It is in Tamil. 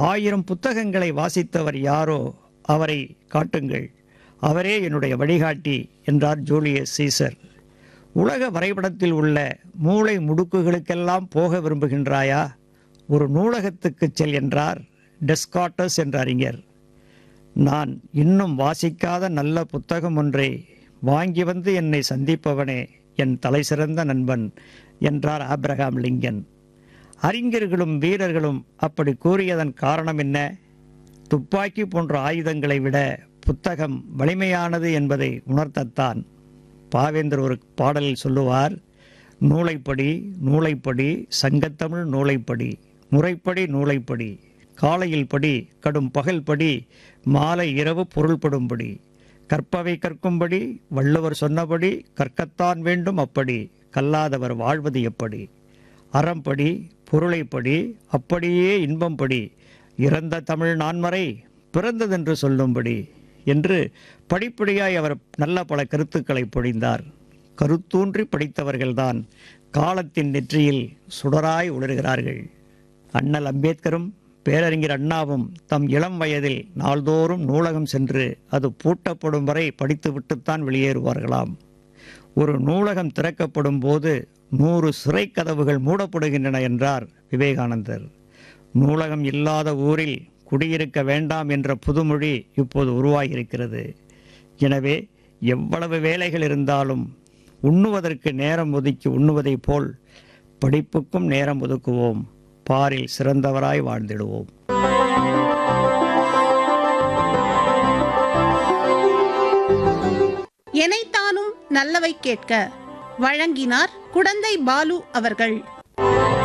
ஆயிரம் புத்தகங்களை வாசித்தவர் யாரோ அவரை காட்டுங்கள் அவரே என்னுடைய வழிகாட்டி என்றார் ஜூலியஸ் சீசர் உலக வரைபடத்தில் உள்ள மூளை முடுக்குகளுக்கெல்லாம் போக விரும்புகின்றாயா ஒரு நூலகத்துக்குச் செல் என்றார் டெஸ்காட்டஸ் என்ற அறிஞர் நான் இன்னும் வாசிக்காத நல்ல புத்தகம் ஒன்றை வாங்கி வந்து என்னை சந்திப்பவனே என் தலைசிறந்த நண்பன் என்றார் ஆப்ரஹாம் லிங்கன் அறிஞர்களும் வீரர்களும் அப்படி கூறியதன் காரணம் என்ன துப்பாக்கி போன்ற ஆயுதங்களை விட புத்தகம் வலிமையானது என்பதை உணர்த்தத்தான் பாவேந்தர் ஒரு பாடலில் சொல்லுவார் நூலைப்படி நூலைப்படி சங்கத்தமிழ் நூலைப்படி முறைப்படி நூலைப்படி காலையில் படி கடும் பகல் படி மாலை இரவு பொருள்படும்படி கற்பவை கற்கும்படி வள்ளுவர் சொன்னபடி கற்கத்தான் வேண்டும் அப்படி கல்லாதவர் வாழ்வது எப்படி அறம்படி பொருளைப்படி அப்படியே இன்பம்படி இறந்த தமிழ் நான்மறை பிறந்ததென்று சொல்லும்படி என்று படிப்படியாய் அவர் நல்ல பல கருத்துக்களை பொழிந்தார் கருத்தூன்றி படித்தவர்கள்தான் காலத்தின் நெற்றியில் சுடராய் ஒளிர்கிறார்கள் அண்ணல் அம்பேத்கரும் பேரறிஞர் அண்ணாவும் தம் இளம் வயதில் நாள்தோறும் நூலகம் சென்று அது பூட்டப்படும் வரை படித்துவிட்டுத்தான் வெளியேறுவார்களாம் ஒரு நூலகம் திறக்கப்படும் போது நூறு சிறை கதவுகள் மூடப்படுகின்றன என்றார் விவேகானந்தர் நூலகம் இல்லாத ஊரில் குடியிருக்க வேண்டாம் என்ற புதுமொழி இப்போது உருவாகியிருக்கிறது எனவே எவ்வளவு வேலைகள் இருந்தாலும் உண்ணுவதற்கு நேரம் ஒதுக்கி உண்ணுவதைப் போல் படிப்புக்கும் நேரம் ஒதுக்குவோம் பாரில் சிறந்தவராய் வாழ்ந்திடுவோம் எனைத்தானும் நல்லவை கேட்க வழங்கினார் குடந்தை பாலு அவர்கள்